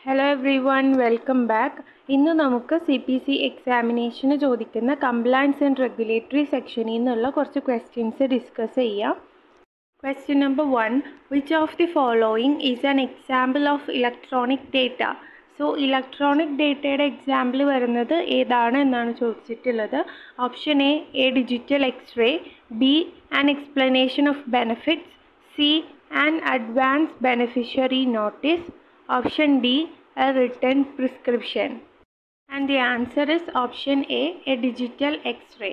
Hello everyone welcome back ഇന്ന് നമുക്ക് C P C എക്സാമിനേഷന് ചോദിക്കുന്ന കംപ്ലയൻസ് ആൻഡ് റെഗുലേറ്ററി സെക്ഷനിൽ നിന്നുള്ള കുറച്ച് ക്വസ്റ്റ്യൻസ് ഡിസ്കസ് ചെയ്യാം question number one which of the following is an example of electronic data so electronic ഡേറ്റയുടെ example വരുന്നത് ഏതാണ് എന്നാണ് ചോദിച്ചിട്ടുള്ളത് option A A digital x-ray B an explanation of benefits C an advance beneficiary notice Option D, a written prescription. And the answer is option A, a digital X-ray.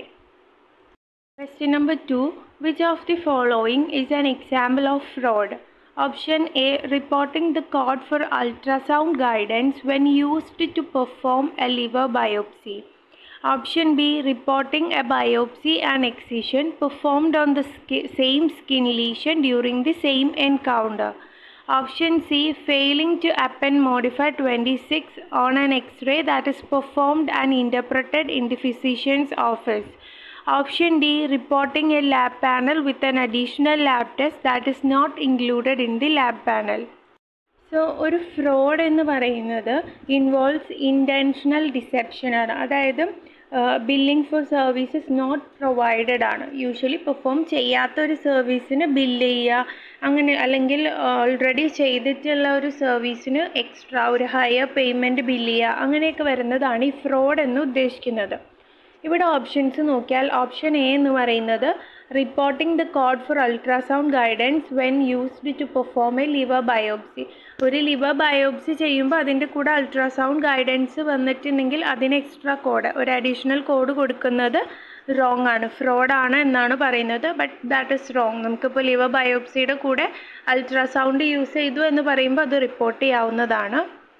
Question number 2. Which of the following is an example of fraud? Option A, reporting the code for ultrasound guidance when used to perform a liver biopsy. Option B, reporting a biopsy and excision performed on the sk- same skin lesion during the same encounter. Option C, failing to append modify 26 on an X-ray that is performed and interpreted in the physician's office. Option D, reporting a lab panel with an additional lab test that is not included in the lab panel. So ഒരു fraud എന്ന് പറയുന്നത് involves intentional deception ആണ് അതായത് billing for services not provided ആണ് usually perform ചെയ്യാത്ത ഒരു സർവീസിന് bill ചെയ്യുക അങ്ങനെ അല്ലെങ്കിൽ ഓൾറെഡി ചെയ്തിട്ടുള്ള ഒരു സർവീസിന് എക്സ്ട്രാ ഒരു ഹയർ പേയ്മെൻറ്റ് ബില്ല് ചെയ്യുക അങ്ങനെയൊക്കെ വരുന്നതാണ് ഈ ഫ്രോഡ് എന്ന് ഉദ്ദേശിക്കുന്നത് ഇവിടെ ഓപ്ഷൻസ് നോക്കിയാൽ ഓപ്ഷൻ എ എന്ന് പറയുന്നത് reporting the code for ultrasound guidance when used to perform a liver biopsy ഒരു ലിവർ ബയോപ്സി ചെയ്യുമ്പോൾ അതിൻ്റെ കൂടെ അൾട്രാസൗണ്ട് ഗൈഡൻസ് വന്നിട്ടുണ്ടെങ്കിൽ അതിന് എക്സ്ട്രാ കോഡ് ഒരു അഡീഷണൽ കോഡ് കൊടുക്കുന്നത് റോങ് ആണ് ഫ്രോഡാണ് എന്നാണ് പറയുന്നത് ബട്ട് ദാറ്റ് ഇസ് റോങ് നമുക്കിപ്പോൾ ലിവർ ബയോപ്സിയുടെ കൂടെ അൾട്രാസൗണ്ട് യൂസ് ചെയ്തു എന്ന് പറയുമ്പോൾ അത് റിപ്പോർട്ട് ചെയ്യാവുന്നതാണ്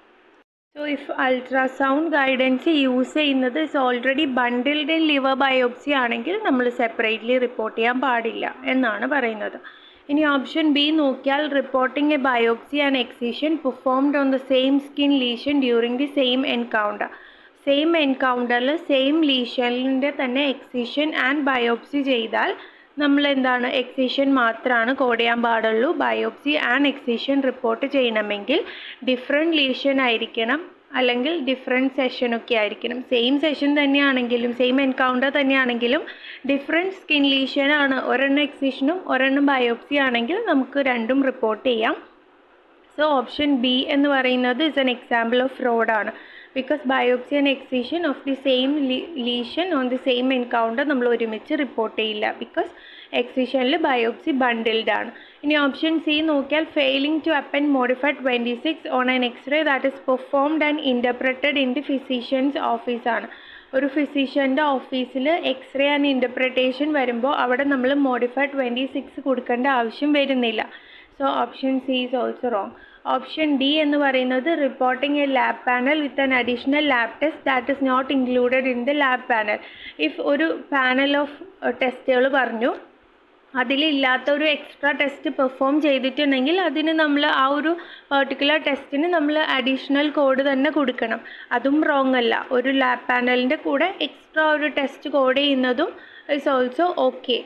so if ultrasound guidance use ചെയ്യുന്നത് is already bundled in liver biopsy ആണെങ്കിൽ നമ്മൾ സെപ്പറേറ്റ്ലി റിപ്പോർട്ട് ചെയ്യാൻ പാടില്ല എന്നാണ് പറയുന്നത് ഇനി ഓപ്ഷൻ ബി നോക്കിയാൽ reporting a biopsy and excision performed on the same skin lesion during the same encounter same എൻകൗണ്ടറിൽ സെയിം ലീഷനിൻ്റെ തന്നെ എക്സിഷൻ ആൻഡ് ബയോപ്സി ചെയ്താൽ നമ്മൾ എന്താണ് എക്സിഷൻ മാത്രമാണ് കോഡ് ചെയ്യാൻ പാടുള്ളൂ ബയോപ്സി ആൻഡ് എക്സിഷൻ റിപ്പോർട്ട് ചെയ്യണമെങ്കിൽ ഡിഫറെൻറ്റ് ലീഷൻ ആയിരിക്കണം അല്ലെങ്കിൽ ഡിഫറെൻറ്റ് സെഷനൊക്കെ ആയിരിക്കണം സെയിം സെഷൻ തന്നെയാണെങ്കിലും സെയിം എൻകൗണ്ടർ തന്നെയാണെങ്കിലും ഡിഫറെൻറ്റ് സ്കിൻ ലീഷനാണ് ഒരെണ്ണം എക്സിഷനും ഒരെണ്ണം ബയോപ്സി ആണെങ്കിൽ നമുക്ക് രണ്ടും റിപ്പോർട്ട് ചെയ്യാം സോ ഓപ്ഷൻ ബി എന്ന് പറയുന്നത് ഇസ് എൻ എക്സാമ്പിൾ ഓഫ് ഫ്രോഡാണ് because biopsy and excision of the same lesion on the same encounter നമ്മൾ ഒരുമിച്ച് റിപ്പോർട്ട് ചെയ്യില്ല ബിക്കോസ് എക്സിഷനിൽ ബയോപ്സി ബണ്ടിൽഡ് ആണ് ഇനി ഓപ്ഷൻ സി നോക്കിയാൽ failing to append modifier twenty six on an x-ray that is performed and interpreted in the physician's ഓഫീസാണ് ഒരു ഫിസിഷ്യൻ്റെ ഓഫീസിൽ x-ray and interpretation വരുമ്പോൾ അവിടെ നമ്മൾ മോഡിഫൈ ട്വൻറ്റി സിക്സ് കൊടുക്കേണ്ട ആവശ്യം വരുന്നില്ല so option C is also wrong option D എന്ന് പറയുന്നത് reporting a lab panel with an additional lab test that is not included in the lab panel if ഒരു panel of ടെസ്റ്റുകൾ പറഞ്ഞു അതിലില്ലാത്ത ഒരു extra test perform ചെയ്തിട്ടുണ്ടെങ്കിൽ അതിന് നമ്മൾ ആ ഒരു പെർട്ടിക്കുലർ ടെസ്റ്റിന് നമ്മൾ അഡീഷണൽ കോഡ് തന്നെ കൊടുക്കണം അതും റോങ് അല്ല ഒരു ലാബ് പാനലിൻ്റെ കൂടെ എക്സ്ട്രാ ഒരു ടെസ്റ്റ് കോഡ് ചെയ്യുന്നതും is also okay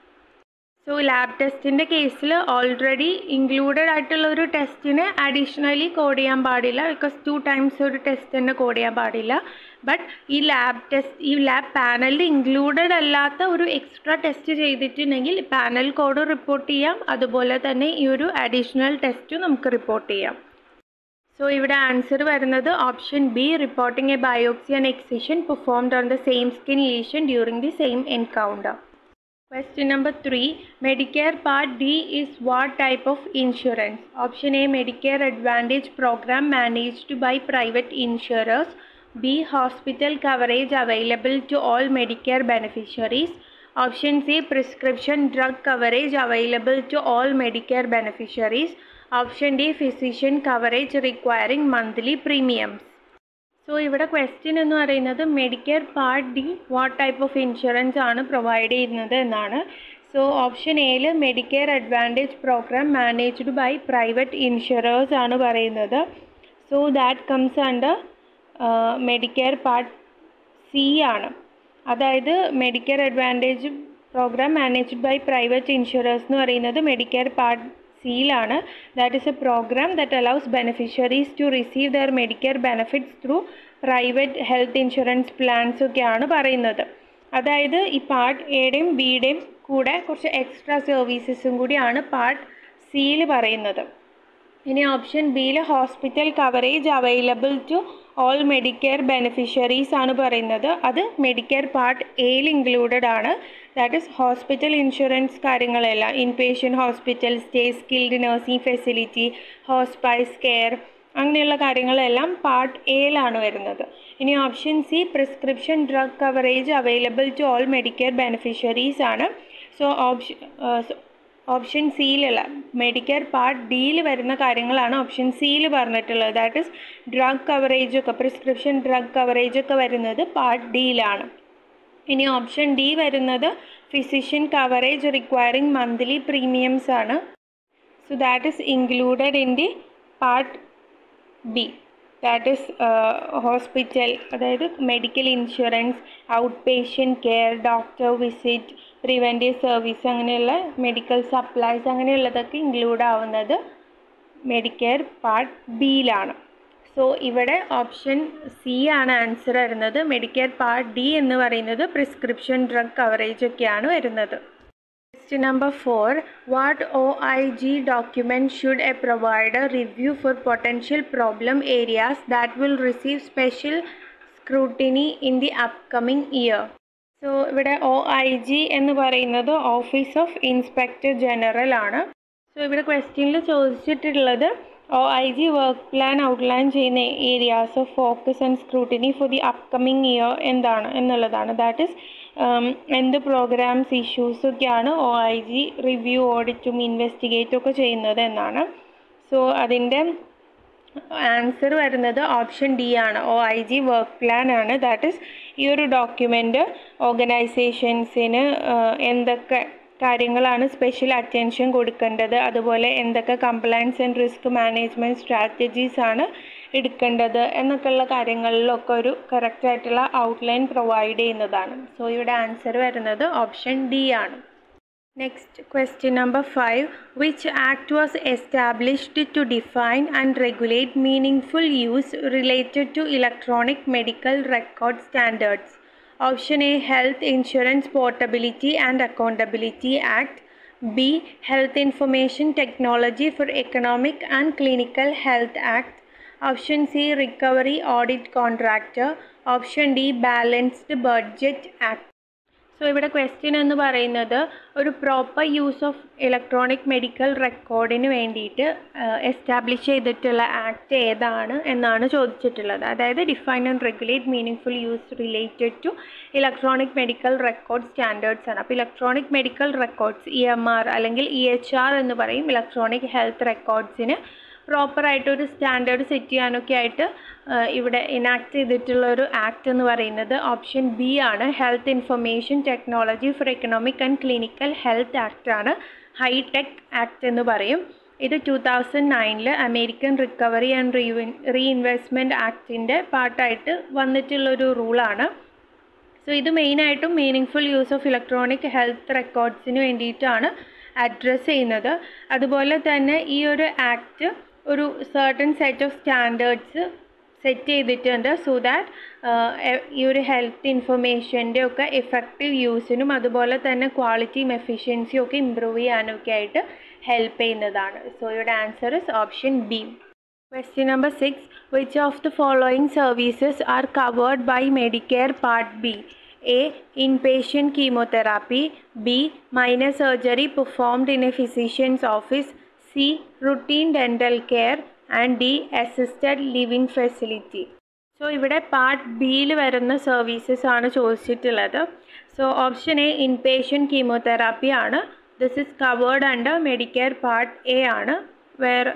so lab ടെസ്റ്റിൻ്റെ കേസിൽ ഓൾറെഡി ഇൻക്ലൂഡഡ് ആയിട്ടുള്ള ഒരു ടെസ്റ്റിന് അഡീഷണലി കോഡ് ചെയ്യാൻ പാടില്ല ബിക്കോസ് ടു ടൈംസ് ഒരു ടെസ്റ്റ് തന്നെ കോഡ് ചെയ്യാൻ പാടില്ല ബട്ട് ഈ ലാബ് ടെസ്റ്റ് ഈ ലാബ് പാനലിൽ ഇൻക്ലൂഡഡ് അല്ലാത്ത ഒരു എക്സ്ട്രാ ടെസ്റ്റ് ചെയ്തിട്ടുണ്ടെങ്കിൽ പാനൽ കോഡ് റിപ്പോർട്ട് ചെയ്യാം അതുപോലെ തന്നെ ഈ ഒരു അഡീഷണൽ ടെസ്റ്റും നമുക്ക് റിപ്പോർട്ട് ചെയ്യാം സോ ഇവിടെ ആൻസർ വരുന്നത് option B reporting a biopsy and excision performed on the same skin lesion during the same encounter Question number 3 Medicare Part D is what type of insurance? Option A Medicare Advantage program managed by private insurers. B Hospital coverage available to all Medicare beneficiaries. Option C Prescription drug coverage available to all Medicare beneficiaries. Option D Physician coverage requiring monthly premiums. So ഇവിടെ question എന്ന് പറയുന്നത് Medicare part D what type of insurance ആണ് provide ചെയ്യുന്നത് എന്നാണ് so option എയിൽ Medicare Advantage program managed by private insurers ആണ് പറയുന്നത് so that comes under Medicare part C ആണ് അതായത് Medicare Advantage program managed by private insurers എന്ന് പറയുന്നത് മെഡിക്കെയർ പാർട്ട് സി സിയിലാണ് that is a program that allows beneficiaries to receive their Medicare benefits through private health insurance plans ഒക്കെയാണ് പറയുന്നത് അതായത് ഈ part എയുടെയും ബിയുടെയും കൂടെ കുറച്ച് എക്സ്ട്രാ സർവീസസും കൂടിയാണ് പാർട്ട് സിയിൽ പറയുന്നത് ഇനി ഓപ്ഷൻ ബിയിൽ hospital coverage available to all Medicare beneficiaries ആണ് പറയുന്നത് അത് മെഡിക്കെയർ പാർട്ട് എയിൽ ഇൻക്ലൂഡഡ് ആണ് ദാറ്റ് ഇസ് ഹോസ്പിറ്റൽ ഇൻഷുറൻസ് കാര്യങ്ങളെല്ലാം inpatient hospital stay skilled nursing facility hospice care അങ്ങനെയുള്ള കാര്യങ്ങളെല്ലാം പാർട്ട് എയിലാണ് വരുന്നത് ഇനി option C prescription drug coverage available to all Medicare beneficiaries ആണ് സോ ഓപ്ഷൻ ഓപ്ഷൻ സിയിലുള്ള മെഡിക്കെയർ പാർട്ട് ഡിയിൽ വരുന്ന കാര്യങ്ങളാണ് ഓപ്ഷൻ സിയിൽ പറഞ്ഞിട്ടുള്ളത് ദാറ്റ് ഇസ് ഡ്രഗ് കവറേജ് ഒക്കെ പ്രിസ്ക്രിപ്ഷൻ ഡ്രഗ് കവറേജ് ഒക്കെ വരുന്നത് പാർട്ട് ഡിയിലാണ് ഇനി ഓപ്ഷൻ ഡി വരുന്നത് physician coverage requiring monthly premiums ആണ് so that is included in the part B that is hospital അതായത് medical insurance outpatient care doctor visit preventive service അങ്ങനെയുള്ള medical supplies അങ്ങനെയുള്ളതൊക്കെ include ആവുന്നത് Medicare part ബിയിലാണ് so ഇവിടെ option C ആണ് answer വരുന്നത് Medicare part D എന്ന് പറയുന്നത് പ്രിസ്ക്രിപ്ഷൻ ഡ്രഗ് കവറേജ് ഒക്കെയാണ് വരുന്നത് Question number 4. What OIG document should a provider review for potential problem areas that will receive special scrutiny in the upcoming year? So ഇവിടെ O I G എന്ന് പറയുന്നത് Office of Inspector General ആണ് so ഇവിടെ ക്വസ്റ്റ്യനിൽ ചോദിച്ചിട്ടുള്ളത് O I G work plan outline ചെയ്യുന്ന areas of focus and scrutiny for the upcoming year എന്താണ് എന്നുള്ളതാണ് ദാറ്റ് ഇസ് എന്ത് പ്രോഗ്രാംസ് ഇഷ്യൂസൊക്കെയാണ് ഒ ഐ ജി റിവ്യൂ ഓഡിറ്റും ഇൻവെസ്റ്റിഗേറ്റും ഒക്കെ ചെയ്യുന്നത് എന്നാണ് സോ അതിൻ്റെ ആൻസർ വരുന്നത് ഓപ്ഷൻ ഡി ആണ് O I G work plan ആണ് ദാറ്റ് ഇസ് ഈ ഒരു ഡോക്യുമെൻ്റ് ഓർഗനൈസേഷൻസിന് എന്തൊക്കെ കാര്യങ്ങളാണ് സ്പെഷ്യൽ അറ്റൻഷൻ കൊടുക്കേണ്ടത് അതുപോലെ എന്തൊക്കെ compliance and risk management strategies ആണ് എടുക്കേണ്ടത് എന്നൊക്കെയുള്ള കാര്യങ്ങളിലൊക്കെ ഒരു കറക്റ്റായിട്ടുള്ള ഔട്ട്ലൈൻ പ്രൊവൈഡ് ചെയ്യുന്നതാണ് സോ ഇവിടെ ആൻസർ വരുന്നത് ഓപ്ഷൻ ഡി ആണ് next question number five which act was established to define and regulate meaningful use related to electronic medical record standards option A Health insurance portability and Accountability Act B Health Information Technology for Economic and Clinical Health Act option C recovery audit contractor option D balanced Budget Act so ഇവിടെ question എന്ന് പറയുന്നത് ഒരു proper use of electronic medical റെക്കോർഡിന് വേണ്ടിയിട്ട് establish ചെയ്തിട്ടുള്ള act ഏതാണ് എന്നാണ് ചോദിച്ചിട്ടുള്ളത് അതായത് define and regulate meaning use related to electronic medical record standards ആണ് അപ്പോൾ electronic medical records E M R അല്ലെങ്കിൽ ഇ എച്ച് ആർ എന്ന് പറയും ഇലക്ട്രോണിക് ഹെൽത്ത് റെക്കോർഡ്സിന് പ്രോപ്പറായിട്ട് ഒരു സ്റ്റാൻഡേർഡ് സെറ്റ് ചെയ്യാനൊക്കെ ആയിട്ട് ഇവിടെ ഇനാക്ട് ചെയ്തിട്ടുള്ള ഒരു ആക്ട് എന്ന് പറയുന്നത് ഓപ്ഷൻ ബി ആണ് Health Information Technology for Economic and Clinical Health Act ആണ് ഹൈടെക് ആക്ട് എന്ന് പറയും ഇത് ടു തൗസൻഡ് നയനിൽ American Recovery and re Reinvestment ആക്ടിൻ്റെ പാർട്ടായിട്ട് വന്നിട്ടുള്ളൊരു റൂളാണ് സോ ഇത് മെയിനായിട്ടും meaningful use of electronic health റെക്കോർഡ്സിന് വേണ്ടിയിട്ടാണ് അഡ്രസ്സ് ചെയ്യുന്നത് അതുപോലെ തന്നെ ഈ ഒരു ആക്ട് ഒരു certain set of standards set ചെയ്തിട്ടുണ്ട് സോ ദാറ്റ് ഈ ഒരു ഹെൽത്ത് ഇൻഫർമേഷൻ്റെ ഒക്കെ എഫക്റ്റീവ് യൂസിനും അതുപോലെ തന്നെ ക്വാളിറ്റിയും എഫിഷ്യൻസിയും ഒക്കെ ഇമ്പ്രൂവ് ചെയ്യാനും ഒക്കെ ആയിട്ട് ഹെൽപ്പ് ചെയ്യുന്നതാണ് സോ ഇവിടെ answer is option B Question number 6. Which of the following services are covered by Medicare Part B? A. Inpatient chemotherapy. B. Minor surgery performed in a physician's office. C. Routine dental care. And D. Assisted living facility. So ഇവിടെ part ബിയിൽ വരുന്ന services ആണ് ചോദിച്ചിട്ടുള്ളത് so option A inpatient chemotherapy ആണ് this is covered under Medicare part A ആണ് where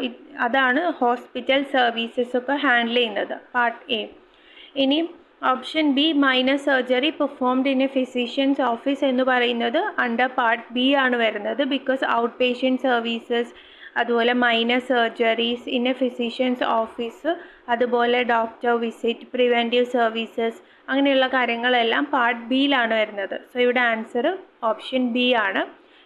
അതാണ് hospital services ഒക്കെ handle ചെയ്യുന്നത് പാർട്ട് എ ഇനി option B minor surgery performed in a physician's office എന്ന് പറയുന്നത് അണ്ടർ പാർട്ട് ബി ആണ് വരുന്നത് ബിക്കോസ് ഔട്ട് പേഷ്യൻറ്റ് സർവീസസ് അതുപോലെ minor surgeries in a physician's office അതുപോലെ ഡോക്ടർ വിസിറ്റ് പ്രിവെൻറ്റീവ് സർവീസസ് അങ്ങനെയുള്ള കാര്യങ്ങളെല്ലാം പാർട്ട് ബിയിലാണ് വരുന്നത് സോ ഇവിടെ ആൻസർ ഓപ്ഷൻ ബി ആണ്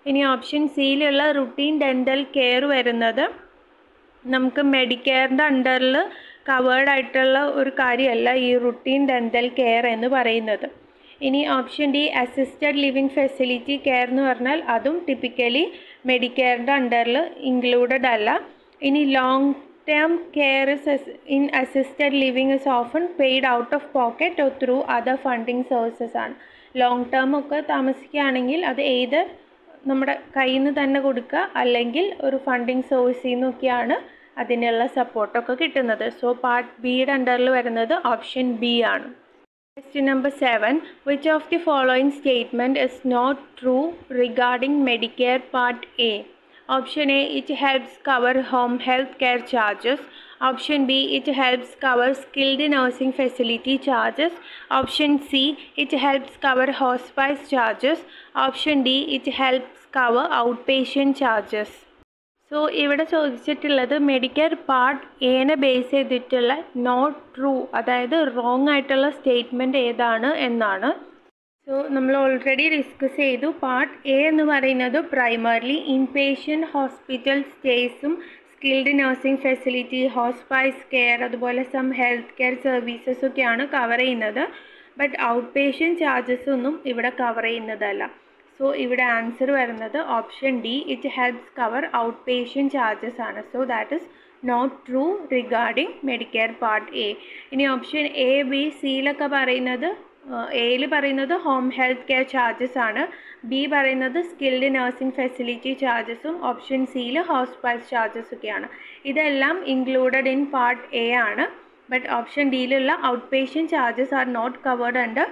ഇനി ഓപ്ഷൻ സിയിലുള്ള റുട്ടീൻ ഡെൻ്റൽ കെയർ വരുന്നത് നമുക്ക് മെഡിക്കെയറിൻ്റെ അണ്ടറിൽ കവേർഡ് ആയിട്ടുള്ള ഒരു കാര്യമല്ല ഈ റുട്ടീൻ ഡെൻ്റൽ കെയർ എന്ന് പറയുന്നത് ഇനി option D assisted living facility care എന്ന് പറഞ്ഞാൽ അതും ടിപ്പിക്കലി മെഡിക്കെയറിൻ്റെ അണ്ടറിൽ ഇൻക്ലൂഡഡ് അല്ല ഇനി long term care is in assisted living is often paid out of pocket or through other funding sources ആണ് ലോങ് ടേം ഒക്കെ താമസിക്കുകയാണെങ്കിൽ അത് ഏത് നമ്മുടെ കയ്യിൽ നിന്ന് തന്നെ കൊടുക്കുക അല്ലെങ്കിൽ ഒരു ഫണ്ടിങ് സോഴ്സിൽ നിന്നൊക്കെയാണ് അതിനുള്ള സപ്പോർട്ടൊക്കെ കിട്ടുന്നത് സോ പാർട്ട് ബിയുടെ അണ്ടറിൽ വരുന്നത് ഓപ്ഷൻ ബി ആണ് Question number 7. Which of the following statement is not true regarding Medicare Part A? Option A. It helps cover home health care charges. Option B. It helps cover skilled nursing facility charges. Option C. It helps cover hospice charges. Option D. It helps cover outpatient charges. So ഇവിടെ ചോദിച്ചിട്ടുള്ളത് medical part എനെ base ചെയ്തിട്ടുള്ള not true അതായത് wrong ആയിട്ടുള്ള statement ഏതാണ് എന്നാണ് so നമ്മൾ already discuss ചെയ്തു പാർട്ട് എ എന്ന് പറയുന്നത് പ്രൈമർലി ഇൻപേഷ്യൻ ഹോസ്പിറ്റൽ സ്റ്റേസും skilled nursing facility hospice care അതുപോലെ സം ഹെൽത്ത് കെയർ സർവീസസ് ഒക്കെയാണ് കവർ ചെയ്യുന്നത് ബട്ട് ഔട്ട് പേഷ്യൻ ചാർജസ് ഒന്നും ഇവിടെ കവർ ചെയ്യുന്നതല്ല സോ ഇവിടെ ആൻസർ വരുന്നത് option D it helps cover outpatient charges ആണ് so that is not true regarding Medicare part A ഇനി ഓപ്ഷൻ എ ബി സിയിലൊക്കെ പറയുന്നത് എയിൽ പറയുന്നത് ഹോം ഹെൽത്ത് കെയർ ചാർജസ് ആണ് ബി പറയുന്നത് സ്കിൽഡ് നഴ്സിംഗ് ഫെസിലിറ്റി ചാർജസും ഓപ്ഷൻ സിയിൽ ഹോസ്പൈസ് ചാർജസ് ഒക്കെയാണ് ഇതെല്ലാം ഇൻക്ലൂഡഡ് ഇൻ പാർട്ട് എ ആണ് ബട്ട് ഓപ്ഷൻ ഡിയിലുള്ള outpatient charges are not covered under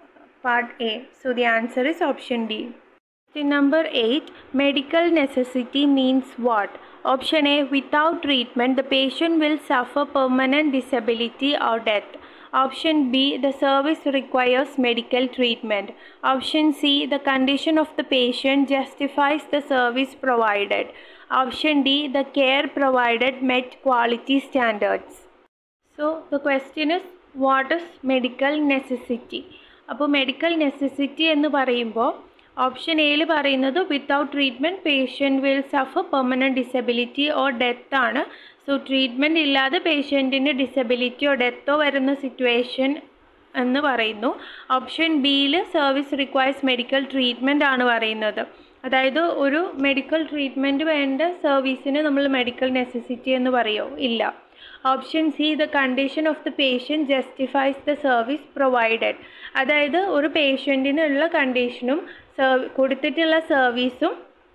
part A. So the answer is option D. Question number 8. Medical necessity means what? Option A. Without treatment, the patient will suffer permanent disability or death. Option B. The service requires medical treatment. Option C. The condition of the patient justifies the service provided. Option D. The care provided met quality standards. So the question is what is medical necessity? അപ്പോൾ medical necessity എന്ന് പറയുമ്പോൾ option എയിൽ പറയുന്നത് without treatment patient will suffer permanent disability or death ആണ് so treatment ഇല്ലാതെ പേഷ്യൻറ്റിന് ഡിസബിലിറ്റിയോ ഡെത്തോ വരുന്ന situation എന്ന് പറയുന്നു ഓപ്ഷൻ ബിയിൽ സർവീസ് റിക്വയർസ് മെഡിക്കൽ ട്രീറ്റ്മെൻ്റ് ആണ് പറയുന്നത് അതായത് ഒരു മെഡിക്കൽ ട്രീറ്റ്മെൻറ്റ് വേണ്ട സർവീസിന് നമ്മൾ മെഡിക്കൽ നെസസിറ്റി എന്ന് പറയുമോ ഇല്ല option C the condition of the patient justifies the service provided അതായത് ഒരു പേഷ്യൻറ്റിനുള്ള കണ്ടീഷനും സർവ് കൊടുത്തിട്ടുള്ള സർവീസും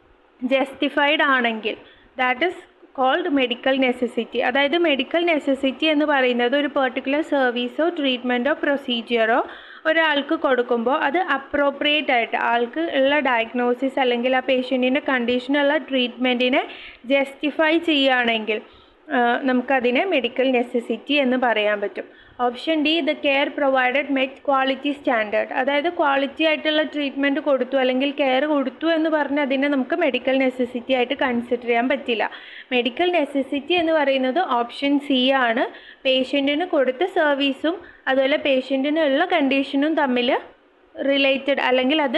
ജസ്റ്റിഫൈഡ് ആണെങ്കിൽ that is called medical necessity അതായത് മെഡിക്കൽ നെസസിറ്റി എന്ന് പറയുന്നത് ഒരു പെർട്ടിക്കുലർ സർവീസോ ട്രീറ്റ്മെൻറ്റോ പ്രൊസീജിയറോ ഒരാൾക്ക് കൊടുക്കുമ്പോൾ അത് അപ്രോപ്രിയേറ്റ് ആയിട്ട് ആൾക്ക് ഉള്ള ഡയഗ്നോസിസ് അല്ലെങ്കിൽ ആ പേഷ്യൻറ്റിൻ്റെ കണ്ടീഷനുള്ള ട്രീറ്റ്മെൻറ്റിനെ ജസ്റ്റിഫൈ ചെയ്യുകയാണെങ്കിൽ നമുക്കതിനെ മെഡിക്കൽ നെസസിറ്റി എന്ന് പറയാൻ പറ്റും option D the care provided met quality standard അതായത് ക്വാളിറ്റി ആയിട്ടുള്ള ട്രീറ്റ്മെൻറ്റ് കൊടുത്തു അല്ലെങ്കിൽ കെയർ കൊടുത്തു എന്ന് പറഞ്ഞ് അതിനെ നമുക്ക് മെഡിക്കൽ നെസസിറ്റി ആയിട്ട് കൺസിഡർ ചെയ്യാൻ പറ്റില്ല മെഡിക്കൽ നെസസിറ്റി എന്ന് പറയുന്നത് ഓപ്ഷൻ സി ആണ് പേഷ്യൻറ്റിന് കൊടുത്ത സർവീസും അതുപോലെ പേഷ്യൻറ്റിനുള്ള കണ്ടീഷനും തമ്മിൽ റിലേറ്റഡ് അല്ലെങ്കിൽ അത്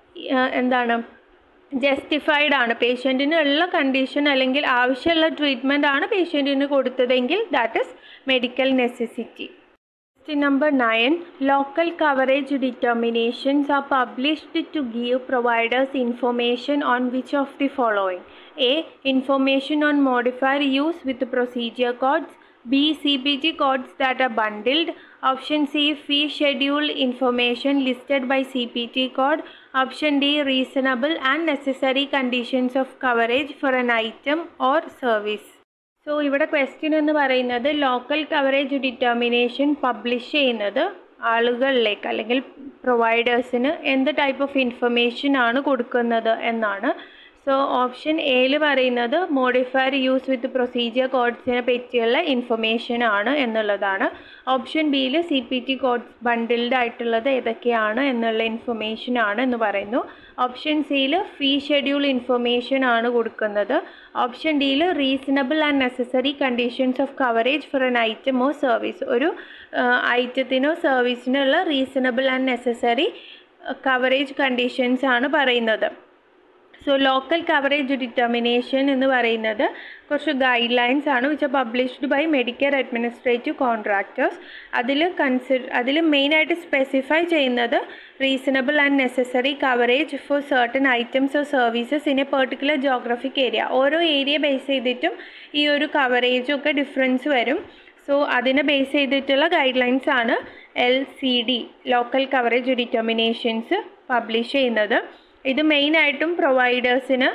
എന്താണ് ജസ്റ്റിഫൈഡ് ആണ് പേഷ്യൻറ്റിന് ഉള്ള കണ്ടീഷൻ അല്ലെങ്കിൽ ആവശ്യമുള്ള ട്രീറ്റ്മെൻ്റ് ആണ് പേഷ്യൻറ്റിന് കൊടുത്തതെങ്കിൽ that is medical necessity Question number 9. Local coverage determinations are published to give providers information on which of the following? A. Information on modifier use with procedure codes. B. CPT codes that are bundled. Option C. Fee schedule information listed by CPT code. Option D. Reasonable and necessary conditions of coverage for an item or service. So ഇവിടെ question എന്ന് പറയുന്നത് local coverage determination publish ചെയ്യുന്നത് ആളുകളിലേക്ക് അല്ലെങ്കിൽ പ്രൊവൈഡേഴ്സിന് എന്ത് type of information ആണ് കൊടുക്കുന്നത് എന്നാണ് സോ ഓപ്ഷൻ എയിൽ പറയുന്നത് മോഡിഫയർ യൂസ് വിത്ത് പ്രൊസീജിയർ കോഡ്സിനെ പറ്റിയുള്ള ഇൻഫർമേഷൻ ആണ് എന്നുള്ളതാണ് ഓപ്ഷൻ ബിയിൽ C P T codes bundled ആയിട്ടുള്ളത് ഏതൊക്കെയാണ് എന്നുള്ള ഇൻഫർമേഷൻ ആണ് എന്ന് പറയുന്നു ഓപ്ഷൻ സിയിൽ ഫീ ഷെഡ്യൂൾ ഇൻഫർമേഷൻ ആണ് കൊടുക്കുന്നത് ഓപ്ഷൻ ഡിയിൽ reasonable and necessary conditions of coverage for an item or service ഒരു ഐറ്റത്തിനോ സർവീസിനോ ഉള്ള reasonable and necessary coverage conditions ആണ് പറയുന്നത് സോ ലോക്കൽ കവറേജ് ഡിറ്റർമിനേഷൻ എന്ന് പറയുന്നത് കുറച്ച് ഗൈഡ് ലൈൻസ് ആണ് which published by medical administrative contractors അതിൽ കൺസിഡർ അതിൽ മെയിനായിട്ട് സ്പെസിഫൈ ചെയ്യുന്നത് reasonable and necessary coverage for certain items or services in a particular geographic area ഓരോ ഏരിയ ബേസ് ചെയ്തിട്ടും ഈ ഒരു കവറേജും ഒക്കെ ഡിഫറൻസ് വരും സോ അതിനെ ബേസ് ചെയ്തിട്ടുള്ള ഗൈഡ് ലൈൻസ് ആണ് L C D local coverage determinations publish ചെയ്യുന്നത് ഇത് മെയിനായിട്ടും പ്രൊവൈഡേഴ്സിന്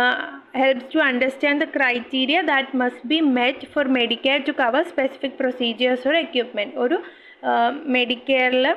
helps to understand the criteria that must be met for Medicare to cover specific procedures or equipment ഒരു മെഡിക്കെയറിൽ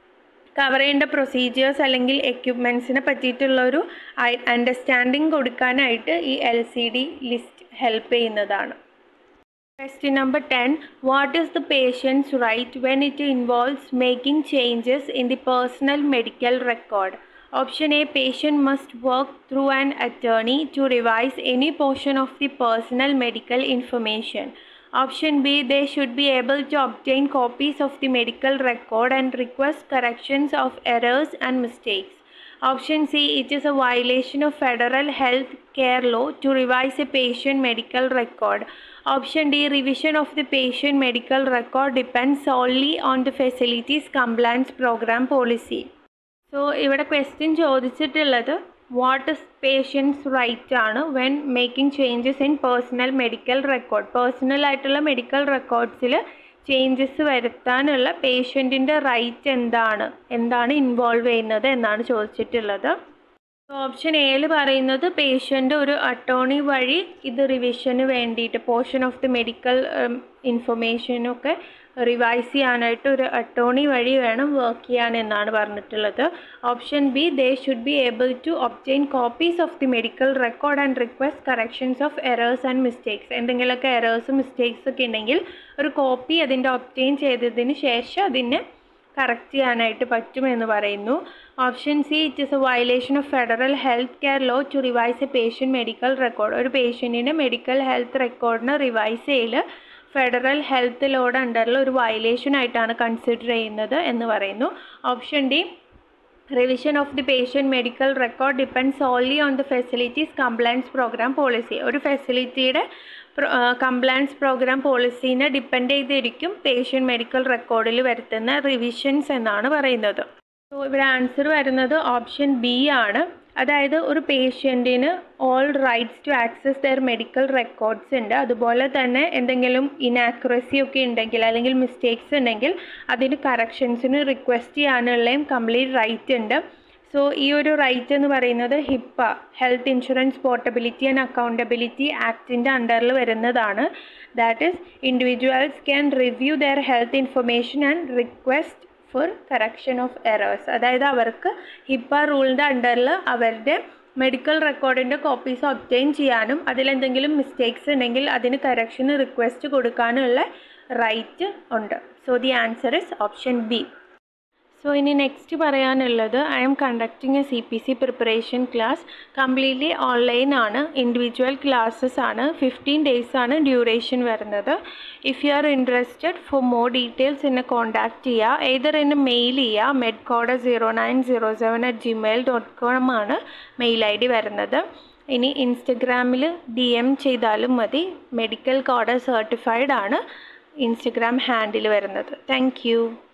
കവർ ചെയ്യേണ്ട പ്രൊസീജിയേഴ്സ് അല്ലെങ്കിൽ എക്യുപ്മെൻറ്റ്സിനെ പറ്റിയിട്ടുള്ള ഒരു അണ്ടർസ്റ്റാൻഡിങ് കൊടുക്കാനായിട്ട് ഈ L C D list help ചെയ്യുന്നതാണ് Question number 10. What is the patient's right when it involves making changes in the personal medical record? Option A. Patient must work through an attorney to revise any portion of the personal medical information. Option B. They should be able to obtain copies of the medical record and request corrections of errors and mistakes. Option C. It is a violation of federal health care law to revise a patient medical record. Option D. Revision of the patient medical record depends solely on the facilities compliance program policy. So ഇവിടെ question ചോദിച്ചിട്ടുള്ളത് what is patient's right ആണ് when making changes in personal medical record personal ആയിട്ടുള്ള medical റെക്കോർഡ്സിൽ changes വരുത്താനുള്ള പേഷ്യൻറ്റിൻ്റെ right എന്താണ് എന്താണ് involve ചെയ്യുന്നത് എന്നാണ് ചോദിച്ചിട്ടുള്ളത് ഓപ്ഷൻ എയിൽ പറയുന്നത് പേഷ്യൻ്റ് ഒരു അട്ടോർണി വഴി ഇത് റിവിഷന് വേണ്ടിയിട്ട് പോർഷൻ ഓഫ് ദി മെഡിക്കൽ ഇൻഫർമേഷനൊക്കെ റിവൈസ് ചെയ്യാനായിട്ട് ഒരു അട്ടോർണി വഴി വേണം വർക്ക് ചെയ്യാൻ എന്നാണ് പറഞ്ഞിട്ടുള്ളത് option B they should be able to obtain copies of the medical record and request corrections of errors and mistakes എന്തെങ്കിലുമൊക്കെ എറേഴ്സും മിസ്റ്റേക്സ് ഒക്കെ ഉണ്ടെങ്കിൽ ഒരു കോപ്പി അതിൻ്റെ ഒബ്റ്റെയിൻ ചെയ്തതിന് ശേഷം അതിനെ കറക്റ്റ് ചെയ്യാനായിട്ട് പറ്റുമെന്ന് പറയുന്നു option C it is a violation of federal health care law to revise a patient medical record ഒരു പേഷ്യൻറ്റിൻ്റെ മെഡിക്കൽ ഹെൽത്ത് റെക്കോർഡിന് റിവൈസ് ചെയ്യൽ ഫെഡറൽ ഹെൽത്ത് ലോഡ് അണ്ടറിൽ ഒരു വയലേഷൻ ആയിട്ടാണ് കൺസിഡർ ചെയ്യുന്നത് എന്ന് പറയുന്നു option D revision of the patient medical record depends only on the facilities compliance program policy ഒരു ഫെസിലിറ്റിയുടെ കംപ്ലയൻസ് പ്രോഗ്രാം പോളിസീനെ ഡിപ്പെൻഡ് ചെയ്തിരിക്കും പേഷ്യൻറ്റ് മെഡിക്കൽ റെക്കോർഡിൽ വരുത്തുന്ന റിവിഷൻസ് എന്നാണ് പറയുന്നത് സോ ഇവിടെ ആൻസർ വരുന്നത് ഓപ്ഷൻ ബി ആണ് അതായത് ഒരു പേഷ്യൻറ്റിന് all rights to access their medical records ഉണ്ട് അതുപോലെ തന്നെ എന്തെങ്കിലും ഇനാക്യുറസി ഒക്കെ ഉണ്ടെങ്കിൽ അല്ലെങ്കിൽ മിസ്റ്റേക്സ് ഉണ്ടെങ്കിൽ അതിന് കറക്ഷൻസിന് റിക്വസ്റ്റ് ചെയ്യാനുള്ളയും കംപ്ലീറ്റ് റൈറ്റ് ഉണ്ട് സോ ഈ ഒരു റൈറ്റ് എന്ന് പറയുന്നത് HIPAA health insurance portability and accountability ആക്ടിൻ്റെ അണ്ടറിൽ വരുന്നതാണ് that is individuals can review their health information and request for correction of errors അതായത് അവർക്ക് ഹിപ്പ റൂളിൻ്റെ അണ്ടറിൽ അവരുടെ മെഡിക്കൽ റെക്കോർഡിൻ്റെ കോപ്പീസ് ഒബ്റ്റെയിൻ ചെയ്യാനും അതിലെന്തെങ്കിലും മിസ്റ്റേക്സ് ഉണ്ടെങ്കിൽ അതിന് കറക്ഷന് റിക്വസ്റ്റ് കൊടുക്കാനുള്ള റൈറ്റ് ഉണ്ട് so the answer is option B so ഇനി നെക്സ്റ്റ് പറയാനുള്ളത് I'm conducting a C P C preparation class completely online ആണ് ഇൻഡിവിജ്വൽ ക്ലാസ്സസ് ആണ് ഫിഫ്റ്റീൻ ഡേയ്സ് ആണ് ഡ്യൂറേഷൻ വരുന്നത് if you are interested for more details എന്നെ contact ചെയ്യുക either എന്നെ mail ചെയ്യുക med code zero nine zero seven at Gmail dot com ആണ് mail I D വരുന്നത് ഇനി ഇൻസ്റ്റഗ്രാമിൽ ഡി എം ചെയ്താലും മതി മെഡിക്കൽ കോഡ് സർട്ടിഫൈഡ് ആണ് ഇൻസ്റ്റഗ്രാം ഹാൻഡിൽ വരുന്നത് താങ്ക്